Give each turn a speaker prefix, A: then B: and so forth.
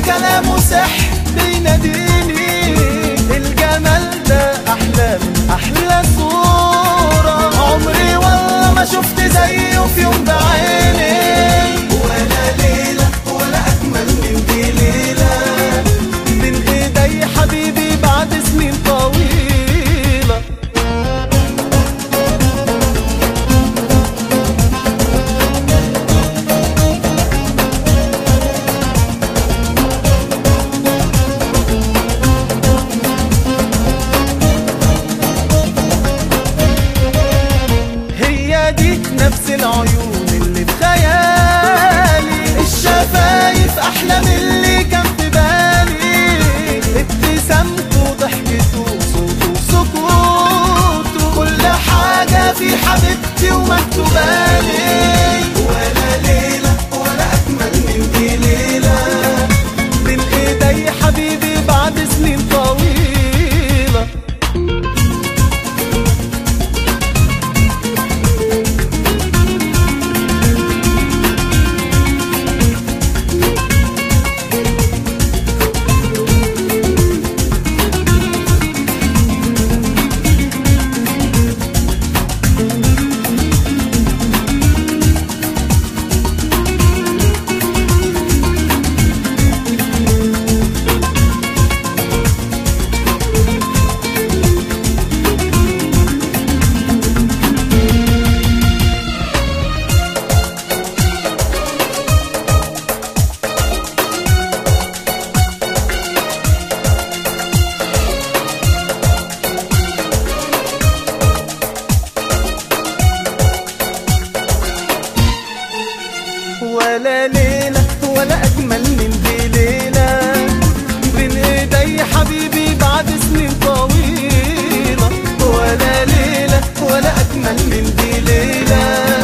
A: كلامه سحر بيناديني الجمال ده احلى من احلى صورة عمري والله ما شفت زيه في يوم بعيني ولا ليلة ولا اجمل من دي ليلة بين ايدي حبيبي بعد سنين طويلة هي دي نفس العيون اللي بخيالي الشفايف احلى من اللي كان في بالي ابتسامته ضحكته صوته سكوته كل حاجة في حبيبتي ومكتوبالي ولا ليلة ولا أجمل من دي ليلة بين إيدي حبيبي بعد سنين طويلة ولا ليلة ولا أجمل من دي ليلة بين إيدي حبيبي بعد سنين طويلة ولا ليلة ولا أجمل من دي ليلة